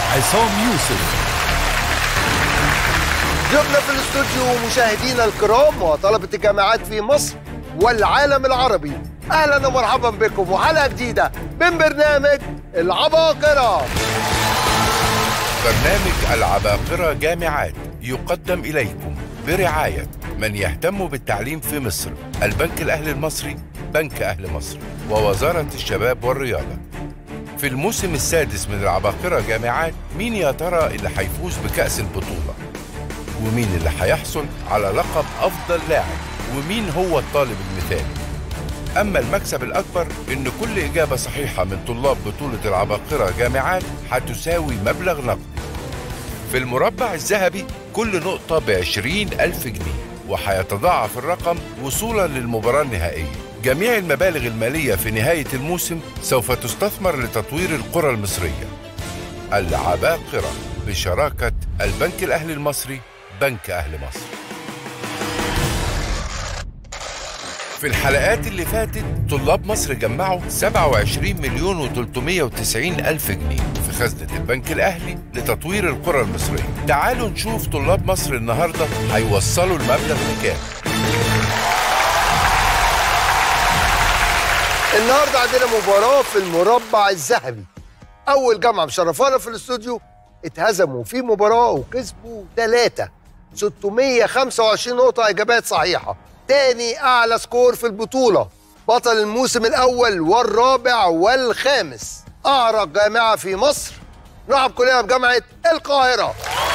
عصام يوسف ضيوفنا في الاستوديو مشاهدينا الكرام وطلبة الجامعات في مصر والعالم العربي اهلا ومرحبا بكم وحلقة جديدة من برنامج العباقرة برنامج العباقرة جامعات يقدم إليكم برعاية من يهتم بالتعليم في مصر البنك الأهلي المصري بنك أهل مصر ووزارة الشباب والرياضة في الموسم السادس من العباقرة جامعات مين يا ترى اللي هيفوز بكأس البطولة ومين اللي هيحصل على لقب أفضل لاعب ومين هو الطالب المثالي أما المكسب الأكبر إن كل إجابة صحيحة من طلاب بطولة العباقرة جامعات هتساوي مبلغ نقدي في المربع الذهبي كل نقطة بعشرين ألف جنيه وهيتضاعف الرقم وصولا للمباراة النهائية جميع المبالغ المالية في نهاية الموسم سوف تستثمر لتطوير القرى المصرية العباقرة بشراكة البنك الأهلي المصري بنك أهل مصر في الحلقات اللي فاتت طلاب مصر جمعوا 27 مليون و390 ألف جنيه في خزنة البنك الأهلي لتطوير القرى المصرية تعالوا نشوف طلاب مصر النهاردة هيوصلوا المبلغ لكام النهاردة عندنا مباراة في المربع الذهبي أول جامعة مشرفانا في الاستوديو اتهزموا في مباراة وكسبوا ثلاثة 625 نقطة إجابات صحيحة تاني أعلى سكور في البطولة بطل الموسم الأول والرابع والخامس أعرق جامعة في مصر نرحب كلنا بجامعة القاهرة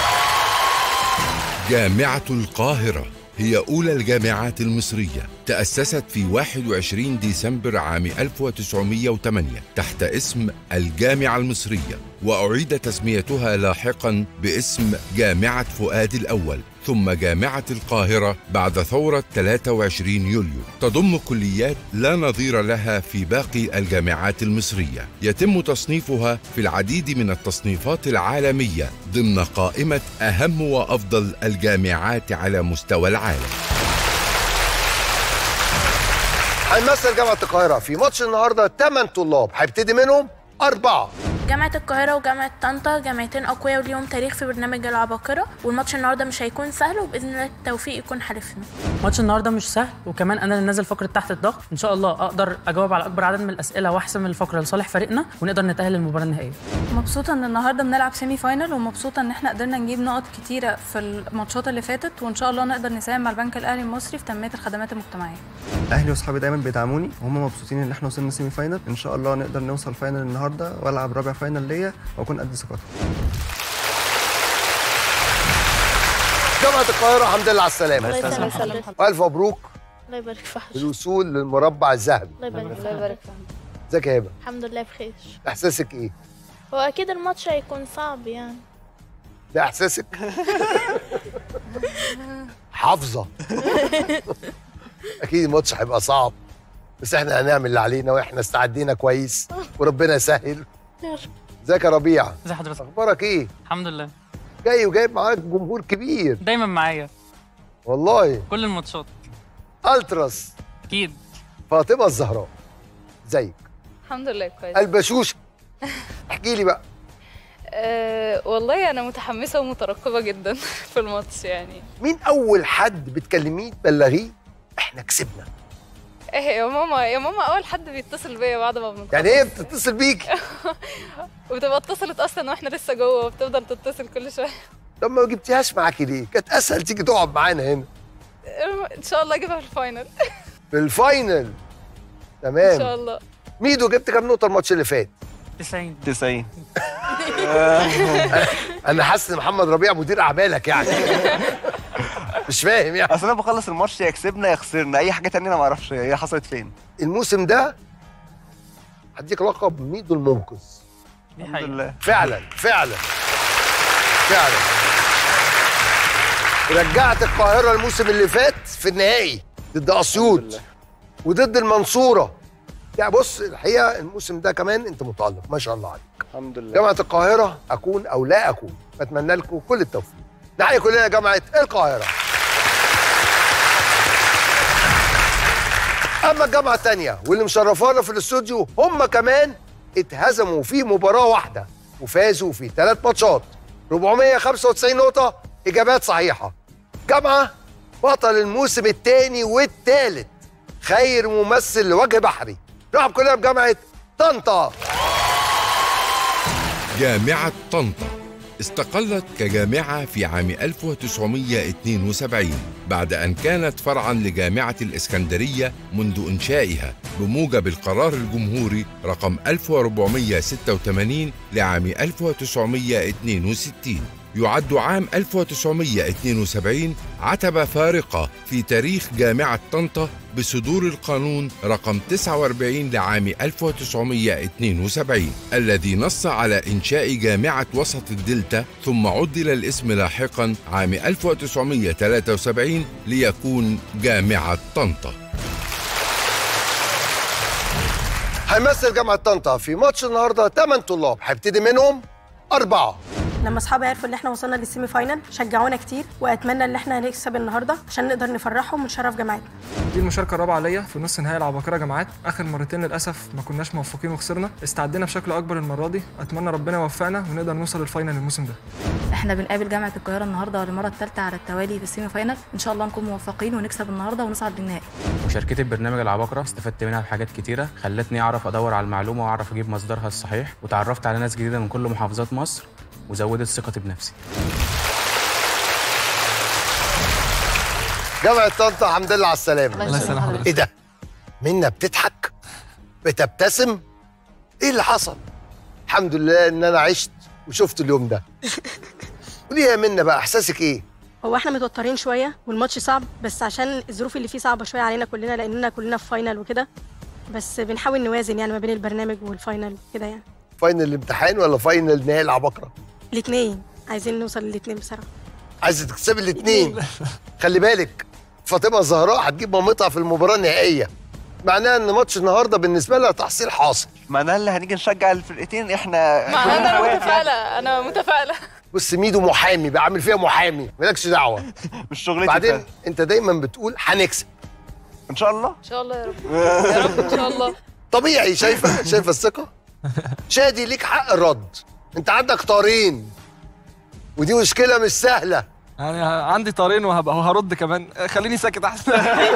جامعة القاهرة هي أولى الجامعات المصرية تأسست في 21 ديسمبر عام 1908 تحت اسم الجامعة المصرية وأعيد تسميتها لاحقا باسم جامعة فؤاد الأول ثم جامعة القاهرة بعد ثورة 23 يوليو تضم كليات لا نظير لها في باقي الجامعات المصرية يتم تصنيفها في العديد من التصنيفات العالمية ضمن قائمة أهم وأفضل الجامعات على مستوى العالم هيمثل جامعة القاهرة في ماتش النهاردة 8 طلاب هيبتدي منهم أربعة جامعة القاهرة وجامعة طنطا جامعتين أقوياء وليهم تاريخ في برنامج العباقرة والماتش النهاردة مش هيكون سهل وبإذن الله التوفيق يكون حليفنا ماتش النهارده مش سهل وكمان انا اللي نازل فقره تحت الضغط ان شاء الله اقدر اجاوب على اكبر عدد من الاسئله واحسم الفقره لصالح فريقنا ونقدر نتاهل للمباراه النهائيه مبسوطة ان النهارده بنلعب سيمي فاينل ومبسوطة ان احنا قدرنا نجيب نقط كتيرة في الماتشات اللي فاتت وان شاء الله نقدر نساهم مع البنك الاهلي المصري في تنمية الخدمات المجتمعية. اهلي واصحابي دايما بيدعموني وهم مبسوطين ان احنا وصلنا سيمي فاينل ان شاء الله نقدر نوصل فاينل النهارده والعب رابع فاينل ليا واكون قد ثقتهم جامعة القاهرة الحمد لله على السلامة الله يسلمك وألف مبروك الله يبارك في حضرتك الوصول للمربع الذهبي الله يبارك الله يبارك في حضرتك ازيك يا هبة الحمد لله بخير إحساسك إيه؟ هو اكيد الماتش هيكون صعب يعني ده إحساسك؟ حافظة أكيد الماتش هيبقى صعب بس إحنا هنعمل اللي علينا وإحنا استعدينا كويس وربنا يسهل يا رب. ازيك يا ربيع؟ ازي حضرتك أخبارك إيه؟ الحمد لله جاي وجايب معاك جمهور كبير دايما معايا والله كل الماتشات ألتراس اكيد فاطمة الزهراء ازيك؟ الحمد لله كويس البشوشة احكي لي بقى أه والله انا متحمسه ومترقبه جدا في الماتش يعني مين أول حد بتكلميه تبلغيه إحنا كسبنا؟ ايه يا ماما يا ماما اول حد بيتصل بيا بعد ما بنخلص يعني إيه بتتصل بيك؟ وبتبقى اتصلت اصلا واحنا لسه جوه وبتفضل تتصل كل شويه طب ما جبتيهاش معاكي ليه؟ كانت اسهل تيجي تقعد معانا هنا ان شاء الله اجيبها في الفاينل في الفاينل ان شاء تمام الله ميدو جبت كام نقطة الماتش اللي فات؟ 90 90 أنا حاسس إن محمد ربيع مدير أعمالك يعني مش فاهم يعني اصل انا بخلص الماتش يا كسبنا يا خسرنا اي حاجه تانية انا ما اعرفش هي حصلت فين الموسم ده هديك لقب ميدو المنقذ دي الحمد حقيقة لله فعلا فعلا فعلا رجعت القاهرة الموسم اللي فات في النهائي ضد أسيوط وضد المنصورة يعني بص الحقيقة الموسم ده كمان أنت متألق ما شاء الله عليك الحمد لله جامعة القاهرة أكون أو لا أكون بتمنى لكم كل التوفيق نحيي كلنا جامعة القاهرة أما الجامعة التانية واللي مشرفانا في الاستوديو هم كمان اتهزموا في مباراة واحدة وفازوا في ثلاث ماتشات 495 نقطة إجابات صحيحة جامعة بطل الموسم الثاني والثالث خير ممثل لوجه بحري نلعب كلنا بجامعة طنطا جامعة طنطا استقلت كجامعة في عام 1972 بعد أن كانت فرعا لجامعة الإسكندرية منذ إنشائها بموجب القرار الجمهوري رقم 1486 لعام 1962 يعد عام 1972 عتبة فارقة في تاريخ جامعة طنطا بصدور القانون رقم 49 لعام 1972 الذي نص على إنشاء جامعة وسط الدلتا ثم عدل الاسم لاحقا عام 1973 ليكون جامعة طنطا هيمثل جامعة طنطا في ماتش النهارده 8 طلاب هيبتدي منهم أربعة لما اصحابي عرفوا ان احنا وصلنا للسيمي فاينل شجعونا كتير واتمنى ان احنا هنكسب النهارده عشان نقدر نفرحهم ونشرف جامعتنا دي المشاركة الرابعة ليا في نص نهائي العباقرة جامعات آخر مرتين للأسف ما كناش موفقين وخسرنا استعدينا بشكل أكبر المرة دي أتمنى ربنا يوفقنا ونقدر نوصل للفاينل الموسم ده احنا بنقابل جامعة القاهرة النهارده للمرة الثالثة على التوالي في السيمي فاينل ان شاء الله نكون موفقين ونكسب النهارده ونصعد للنهائي مشاركتي ببرنامج العباقرة استفدت منها بحاجات كتيرة خلتني أعرف أدور على المعلومة وأعرف أجيب مصدرها الصحيح وتعرفت على ناس جديدة من كل محافظات مصر وزودت ثقتي بنفسي جامعة طنطا الحمد لله على السلامة الله يسلم حضرتك إيه ده؟ منا بتضحك؟ بتبتسم؟ إيه اللي حصل؟ الحمد لله إن أنا عشت وشفت اليوم ده قولي يا منا بقى إحساسك إيه؟ هو احنا متوترين شويه والماتش صعب بس عشان الظروف اللي فيه صعبه شويه علينا كلنا لاننا كلنا في فاينل وكده بس بنحاول نوازن يعني ما بين البرنامج والفاينل كده يعني فاينل الامتحان ولا فاينل نهائي العباقرة؟ الاثنين عايزين نوصل للاثنين بصراحه عايزة تكسبي الاتنين خلي بالك فاطمة الزهراء هتجيب مامتها في المباراة النهائية معناها إن ماتش النهاردة بالنسبة لها تحصيل حاصل معناها اللي هنيجي نشجع الفرقتين احنا ما كلنا انا اخوات يعني. متفائلة انا متفائلة بص ميدو محامي بعمل فيها محامي مالكش دعوة مش شغلتي بعدين فعلا. أنت دايما بتقول هنكسب ان شاء الله ان شاء الله يا رب يا رب ان شاء الله طبيعي شايفه شايفه الثقه شادي ليك حق الرد انت عندك طارين ودي مشكله مش سهله يعني عندي طارين وهبقى وهرد كمان خليني ساكت أحسن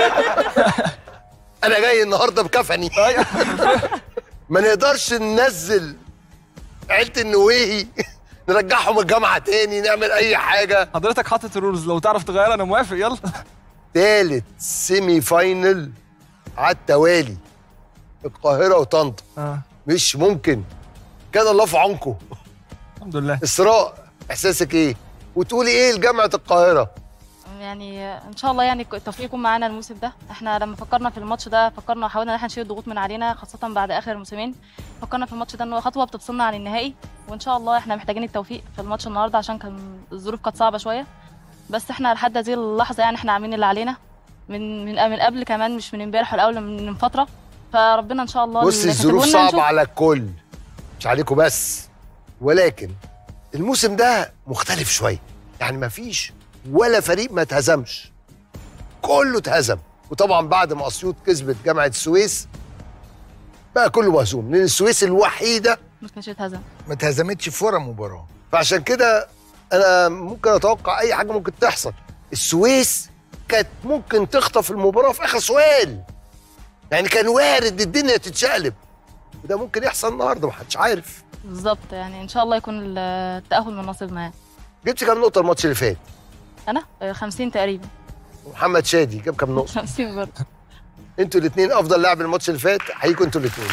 انا جاي النهارده بكفني ما نقدرش ننزل عيله النويهي نرجعهم الجامعه تاني نعمل اي حاجه حضرتك حاطط الرولز لو تعرف تغيرها أنا موافق يلا تالت سيمي فاينل على التوالي القاهره وطنطا آه. مش ممكن كان الله في عونكم الحمد لله اسراء احساسك ايه وتقولي ايه لجامعه القاهره يعني ان شاء الله يعني التوفيق يكون معانا الموسم ده احنا لما فكرنا في الماتش ده فكرنا وحاولنا ان احنا نشيل الضغوط من علينا خاصه بعد اخر الموسمين فكرنا في الماتش ده ان هو خطوه بتفصلنا عن النهائي وان شاء الله احنا محتاجين التوفيق في الماتش النهارده عشان كان الظروف كانت صعبه شويه بس احنا لحد هذه اللحظه يعني احنا عاملين اللي علينا من من من قبل كمان مش من امبارح ولا اول من من فتره فربنا ان شاء الله بص اللي الظروف كاتبه لنا صعبة نشوف. على الكل مش عليكم بس ولكن الموسم ده مختلف شوية يعني مفيش ولا فريق ما اتهزمش كله اتهزم وطبعا بعد ما اسيوط كسبت جامعة السويس بقى كله مهزوم لان السويس الوحيدة ما كانش يتهزم ما اتهزمتش في ولا مباراة فعشان كده انا ممكن اتوقع اي حاجة ممكن تحصل السويس كانت ممكن تخطف المباراة في اخر سؤال يعني كان وارد الدنيا تتشقلب وده ممكن يحصل النهارده محدش عارف بالظبط يعني ان شاء الله يكون التاهل من نصيب معاه جبت كام نقطة الماتش اللي فات؟ انا آه، 50 تقريبا ومحمد شادي جاب كام نقطة؟ 50 برضه انتوا الاثنين افضل لاعب الماتش اللي فات هيجوا انتوا الاثنين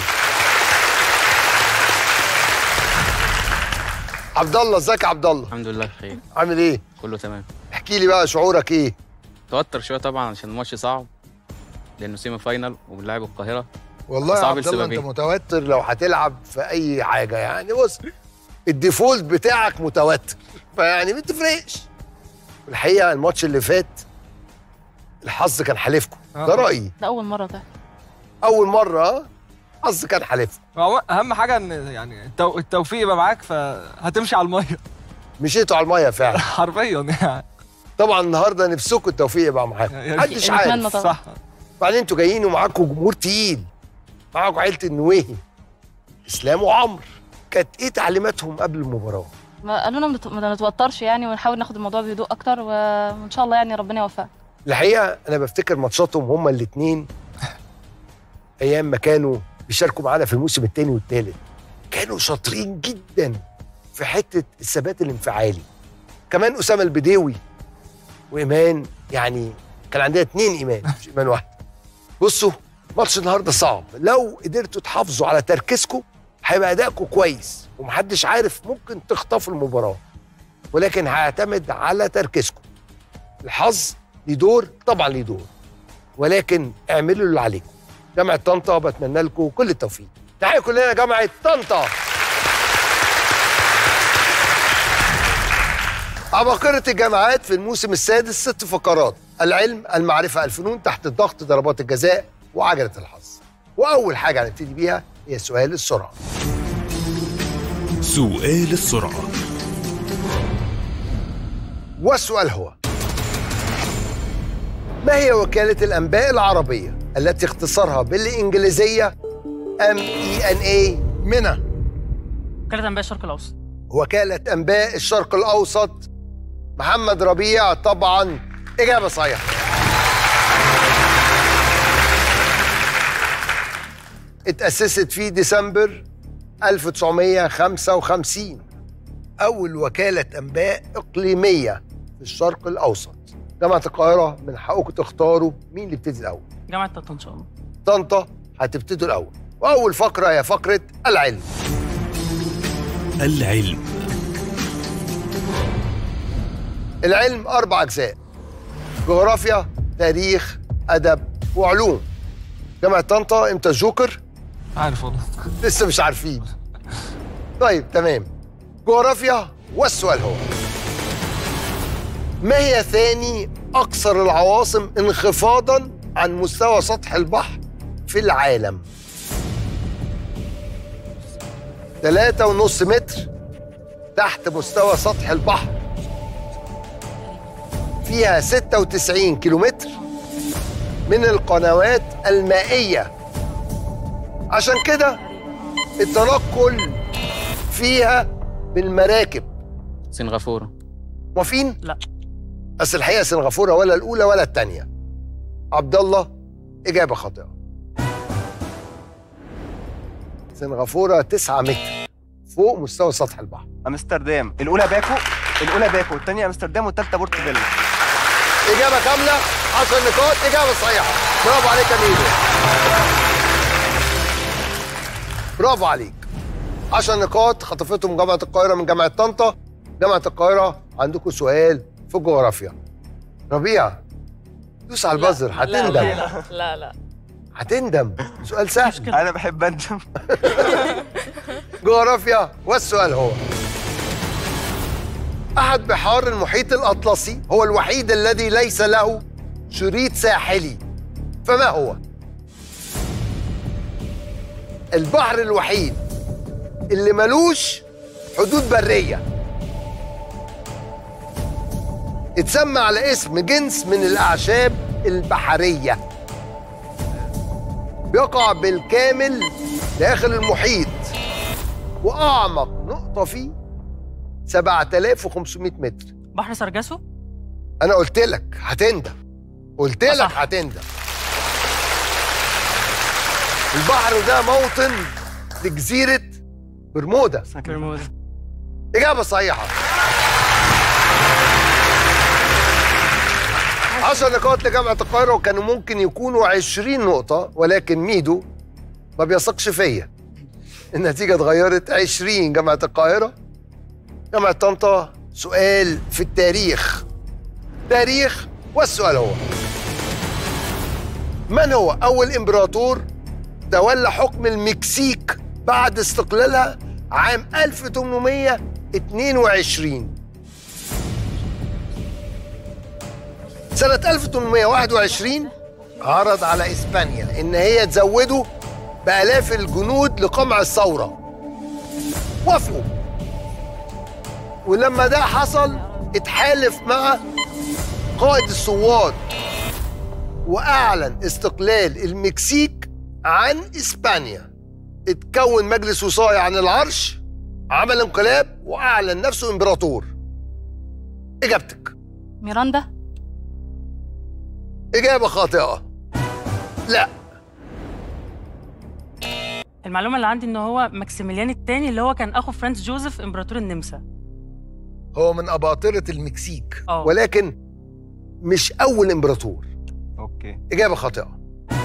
عبد الله ازيك يا عبد الله؟ الحمد لله بخير عامل ايه؟ كله تمام احكي لي بقى شعورك ايه؟ توتر شويه طبعا عشان الماتش صعب لانه سيمي فاينل وبنلعب القاهره والله يا صعب عبد الله انت السببين. متوتر لو هتلعب في اي حاجة يعني بص الديفولت بتاعك متوتر فيعني ما تفرقش الحقيقة الماتش اللي فات الحظ كان حالفكم ده آه. رأيي ده اول مره ده أول مرة ها؟ الحظ كان حالفكم هو اهم حاجه ان يعني التو... التوفيق يبقى معاك فهتمشي على الميه مشيتوا على المية فعلا حرفيا يعني طبعا النهارده نفسكم التوفيق يبقى معاكم يعني محدش نتمنى عارف طبعا. صح بعدين انتوا جايين ومعاكم جمهور تقيل معاكم عيله النويهي اسلام وعمرو كانت ايه تعليماتهم قبل المباراه ما قالوا لنا ما نت- ما نتوترش يعني ونحاول ناخد الموضوع بهدوء اكتر وان شاء الله يعني ربنا يوفقنا الحقيقه انا بفتكر ماتشاتهم هما الاثنين ايام ما كانوا بيشاركوا معانا في الموسم الثاني والثالث كانوا شاطرين جدا في حته الثبات الانفعالي كمان اسامه البديوي وايمان يعني كان عندنا اثنين ايمان مش ايمان واحد بصوا ماتش النهارده صعب لو قدرتوا تحافظوا على تركيزكم هيبقى ادائكم كويس ومحدش عارف ممكن تخطفوا المباراه ولكن هيعتمد على تركيزكم الحظ ليه دور طبعا ليه دور ولكن اعملوا اللي عليكم جامعه طنطا بتمنى لكم كل التوفيق تحيه كلنا جامعه طنطا عباقرة الجامعات في الموسم السادس ست فقرات العلم المعرفة الفنون تحت الضغط ضربات الجزاء وعجلة الحظ وأول حاجة هنبتدي بيها هي سؤال السرعة سؤال السرعة والسؤال هو ما هي وكالة الأنباء العربية التي اختصارها بالإنجليزية ام اي ان اي منى وكاله انباء الشرق الاوسط وكالة أنباء الشرق الأوسط محمد ربيع طبعا إجابة صحيحة اتأسست في ديسمبر 1955 أول وكالة أنباء إقليمية في الشرق الأوسط جامعة القاهرة من حقكم تختاروا مين اللي يبتدي الأول جامعه طنطا ان شاء الله طنطا هتبتدوا الأول وأول فقرة هي فقرة العلم العلم العلم أربع أجزاء جغرافيا تاريخ أدب وعلوم جامعة طنطا إمتى الجوكر؟ عارف والله لسه مش عارفين طيب تمام جغرافيا والسؤال هو ما هي ثاني أكثر العواصم انخفاضا عن مستوى سطح البحر في العالم ثلاثة ونص متر تحت مستوى سطح البحر فيها 96 كيلومتر من القنوات المائية عشان كده التنقل فيها بالمراكب سنغافورة موافقين؟ لا بس الحقيقة سنغافورة ولا الأولى ولا الثانية عبد الله إجابة خاطئة سنغافورة 9 متر فوق مستوى سطح البحر امستردام الاولى باكو الاولى باكو الثانيه امستردام والثالثه بورت فيلا إجابة كاملة 10 نقاط إجابة صحيحة برافو عليك يا ميدو برافو عليك 10 نقاط خطفتهم جامعة القاهرة من جامعة طنطا جامعة القاهرة عندكم سؤال في الجغرافيا ربيع دوس على البزر هتندم لا لا لا هتندم سؤال سهل انا بحب اندم جغرافيا والسؤال هو أحد بحار المحيط الأطلسي هو الوحيد الذي ليس له شريط ساحلي فما هو؟ البحر الوحيد اللي ملوش حدود برية اتسمى على اسم جنس من الأعشاب البحرية بيقع بالكامل داخل المحيط وأعمق نقطة فيه 7500 متر بحر سرجسو أنا قلت لك هتندم قلت لك هتندم البحر ده موطن لجزيرة برمودا برمودا إجابة صحيحة 10 نقاط لجامعة القاهرة وكانوا ممكن يكونوا 20 نقطة ولكن ميدو ما بيثقش فيا النتيجة اتغيرت 20 جامعة القاهرة جامعة طنطا سؤال في التاريخ تاريخ والسؤال هو من هو أول إمبراطور تولى حكم المكسيك بعد استقلالها عام 1822 سنة 1821 عرض على إسبانيا إن هي تزوده بآلاف الجنود لقمع الثورة وافقوا ولما ده حصل اتحالف مع قائد الثوار وأعلن استقلال المكسيك عن إسبانيا اتكون مجلس وصاية عن العرش عمل انقلاب واعلن نفسه امبراطور اجابتك ميراندا اجابه خاطئه لا المعلومه اللي عندي ان هو ماكسيميليان الثاني اللي هو كان اخو فرانس جوزيف امبراطور النمسا هو من اباطره المكسيك اه ولكن مش اول امبراطور اوكي اجابه خاطئه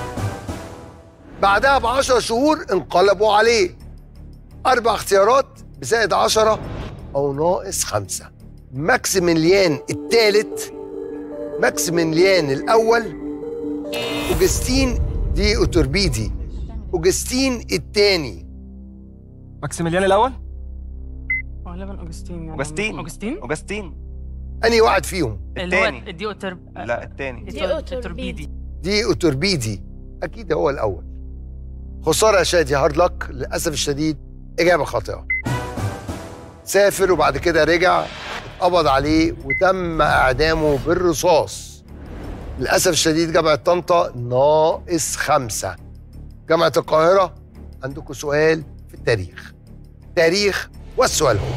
بعدها ب 10 شهور انقلبوا عليه اربع اختيارات بزائد 10 او ناقص خمسة ماكسيميليان الثالث ماكسيميليان الاول اوجستين دي اوتوربيدي اوجستين الثاني ماكسيميليان الاول غالبا اوجستين يعني اوجستين اوجستين اوجستين انهي واحد فيهم اللي هو التاني. دي اوترب لا التاني دي أوتوربيدي. دي اوتوربيدي اكيد هو الاول خساره يا شادي هارد لك للاسف الشديد اجابه خاطئه سافر وبعد كده رجع اتقبض عليه وتم اعدامه بالرصاص للاسف الشديد جامعه طنطا ناقص خمسه جامعه القاهره عندكم سؤال في التاريخ تاريخ والسؤال هو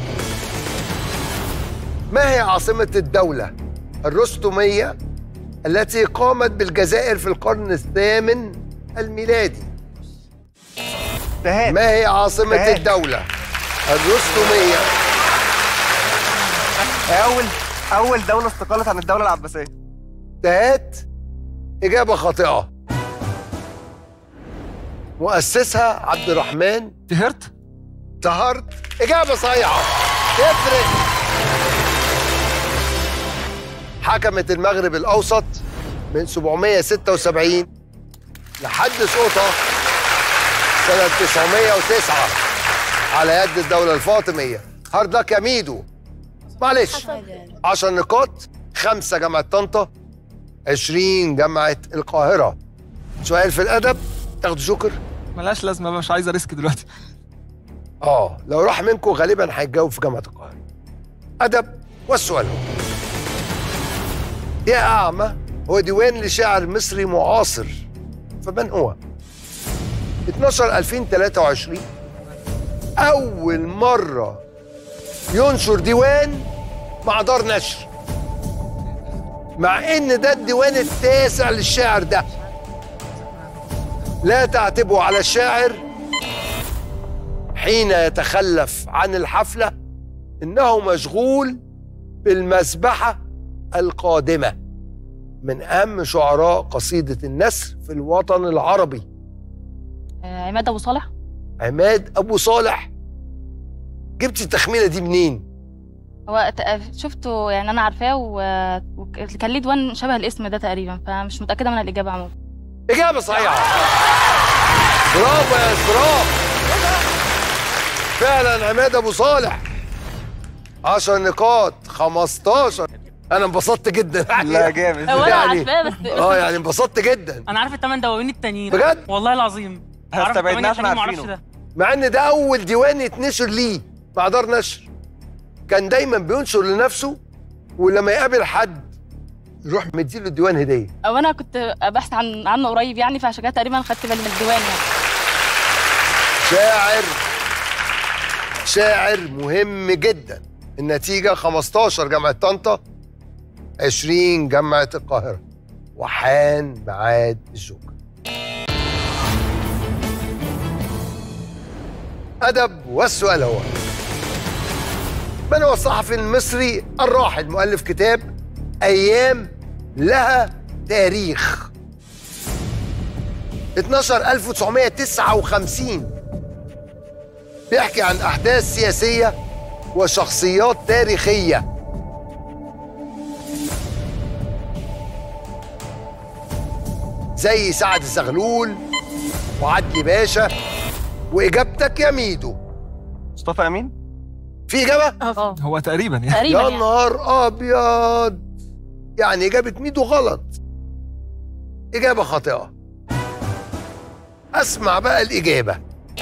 ما هي عاصمه الدوله الرستميه التي قامت بالجزائر في القرن الثامن الميلادي تهات ما هي عاصمة تهات. الدولة الرستمية اول اول دوله استقلت عن الدوله العباسيه تهات إجابة خاطئة مؤسسها عبد الرحمن تهرت تهرت إجابة صحيحة يفرق حكمت المغرب الأوسط من 776 لحد سقوطها سنة 909 على يد الدولة الفاطمية هارد لك يا ميدو معلش 10 نقاط خمسة جامعة طنطا 20 جامعة القاهرة سؤال في الأدب تاخدوا شكر ملهاش لازمه بقى مش عايز اريسك دلوقتي اه لو راح منكم غالبا هيتجاوب في جامعة القاهرة أدب والسؤال هو يا أعمى هو ديوان لشاعر مصري معاصر فمن هو؟ 12 2023 أول مرة ينشر ديوان مع دار نشر مع إن ده الديوان التاسع للشاعر ده لا تعتبوا على الشاعر حين يتخلف عن الحفلة إنه مشغول بالمسبحة القادمة من أهم شعراء قصيدة النسر في الوطن العربي آه، عماد ابو صالح عماد أبو صالح جبت التخمينة دي منين؟ هو ت- شفته يعني انا عارفاه و- وكان ليه دوان شبه الاسم ده تقريبا فمش متاكده من الاجابه عموما إجابة صحيحة برافو يا إسراء فعلا عماد أبو صالح 10 نقاط 15 أنا انبسطت جدا لا جامد هو انا يعني- عارفاه بس اه يعني انبسطت جدا انا عارف الثمان دواوين التانيين بجد؟ والله العظيم عارف استبعدناه التمانية عشان التانيين معرفش عارفينه. ده مع ان ده اول ديوان يتنشر ليه مع دار نشر كان دايما بينشر لنفسه ولما يقابل حد يروح مديله الديوان هديه او انا كنت بحث عن عنه قريب يعني فعشان كده تقريبا خدت بالي من الديوان يعني شاعر شاعر مهم جدا النتيجه 15 جامعه طنطا 20 جامعه القاهره وحان ميعاد الجوكر ادب والسؤال هو من هو الصحفي المصري الراحل مؤلف كتاب ايام لها تاريخ 12 1959 بيحكي عن احداث سياسيه وشخصيات تاريخيه زي سعد الزغلول وعدلي باشا واجابتك يا ميدو مصطفى امين في اجابه اه هو تقريبا يعني تقريبا يا يعني نهار ابيض يعني اجابه ميدو غلط اجابه خاطئه اسمع بقى الاجابه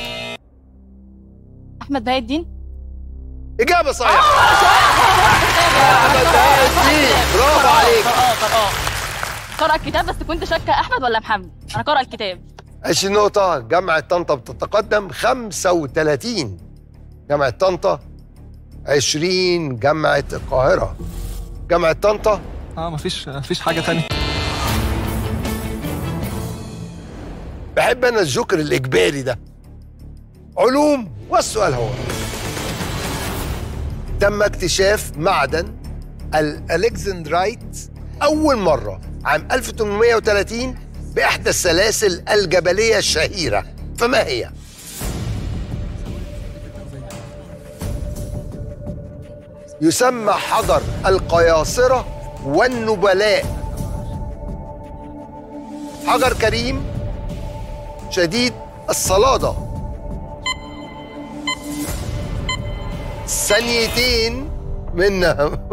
احمد بهاء الدين اجابه صحيحه احمد بهاء الدين برافو عليك اه طب اه قرأ الكتاب بس كنت شاكه احمد ولا محمد انا قرأ الكتاب 20 نقطة جامعة طنطا بتتقدم 35 جامعة جامعة طنطا 20 جامعة القاهرة جامعة طنطا اه مفيش مفيش حاجه تانية بحب انا الجوكر الاجباري ده علوم والسؤال هو تم اكتشاف معدن الالكسندرايت اول مره عام 1830 باحدى السلاسل الجبليه الشهيره فما هي يسمى حجر القياصره والنبلاء حجر كريم شديد الصلادة ثانيتين منها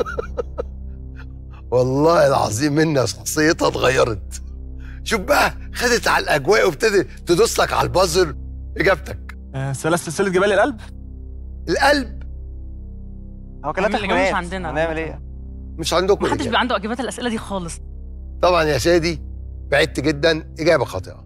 والله العظيم منها شخصيتها اتغيرت شوف بقى خدت على الاجواء وابتدت تدوس لك على البازر اجابتك آه، سلسله سلسله جبال القلب القلب هو كلها عامل الإجابة مش تخمينات عندنا. هنعمل ايه مش عندكم محدش إجابة. بيبقى عنده اجابات الاسئله دي خالص طبعا يا شادي بعدت جدا اجابه خاطئه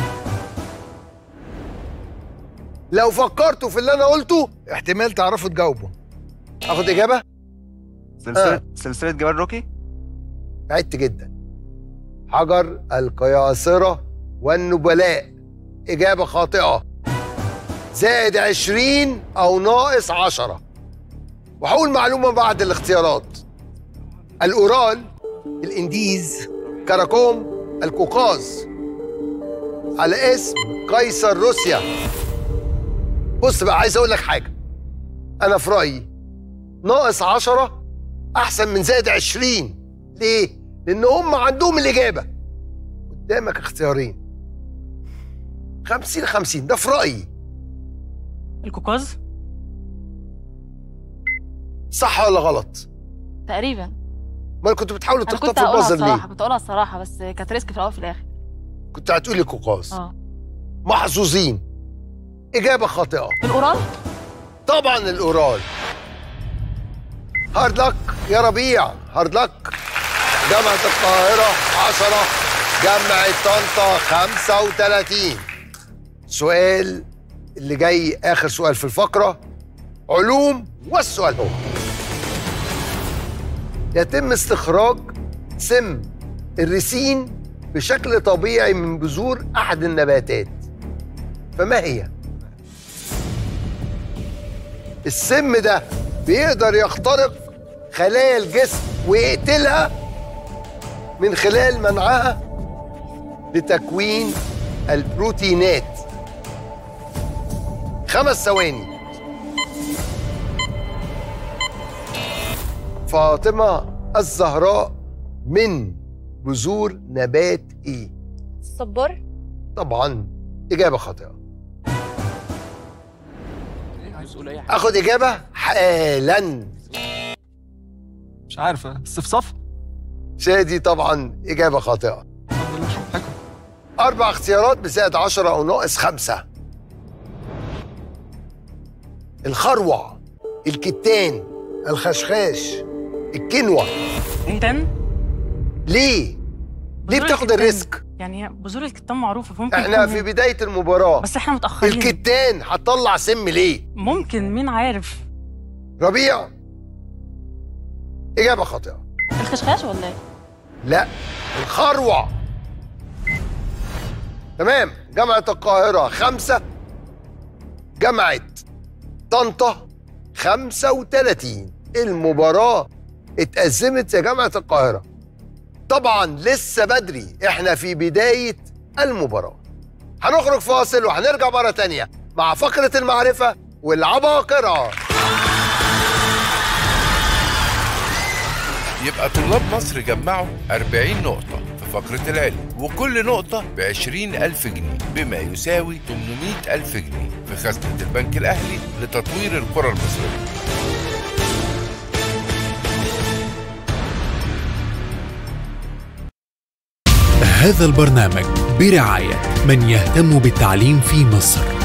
لو فكرتوا في اللي انا قلته احتمال تعرفوا تجاوبوا اخد اجابه سلسله آه. سلسله جبال روكي بعدت جدا حجر القياصرة والنبلاء إجابة خاطئة زائد عشرين أو ناقص عشرة وهقول معلومة بعد الاختيارات الأورال الإنديز كراكوم القوقاز على اسم قيصر روسيا بص بقى عايز أقول لك حاجة أنا في رأيي ناقص عشرة أحسن من زائد عشرين ليه؟ لأن هم عندهم الإجابة قدامك اختيارين خمسين خمسين ده في رأيي القوقاز صح ولا غلط؟ تقريبا ما كنتوا بتحاولوا انا كنت تخطفوا هقولها البازر الصراحه ليه؟ كنت هقولها الصراحه بس كانت ريسك في الاول وفي الاخر كنت هتقولي قوقاز اه محظوظين إجابة خاطئة الأورال؟ طبعا الأورال هارد لك يا ربيع هارد لك جامعة القاهرة 10 جامعة طنطا 35 سؤال اللي جاي آخر سؤال في الفقرة علوم والسؤال هو يتم استخراج سم الريسين بشكل طبيعي من بذور أحد النباتات فما هي؟ السم ده بيقدر يخترق خلايا الجسم ويقتلها من خلال منعها لتكوين البروتينات خمس ثواني فاطمة الزهراء من بذور نبات ايه؟ الصبار طبعا إجابة خاطئة اخد اجابه حالا مش عارفه الصفصف شادي طبعا اجابه خاطئه اربع اختيارات بزائد 10 او ناقص خمسة الخروع الكتان الخشخاش الكنوة كتان ليه ليه بذور بتاخد الكتان. الريسك يعني بذور الكتان معروفه فممكن احنا يكون- في بدايه المباراه بس احنا متاخرين الكتان هتطلع سم ليه ممكن مين عارف ربيع اجابه خاطئه الخشخاش ولا ايه؟ لا الخروع تمام جامعة القاهرة خمسة جامعة طنطا خمسة وتلاتين المباراة اتأزمت يا جامعة القاهرة طبعا لسه بدري احنا في بداية المباراة هنخرج فاصل وهنرجع مرة تانية مع فقرة المعرفة والعباقرة يبقى طلاب مصر جمعوا 40 نقطة في فقرة العلم وكل نقطة ب 20 ألف جنيه بما يساوي 800 ألف جنيه في خزنة البنك الأهلي لتطوير القرى المصرية هذا البرنامج برعاية من يهتم بالتعليم في مصر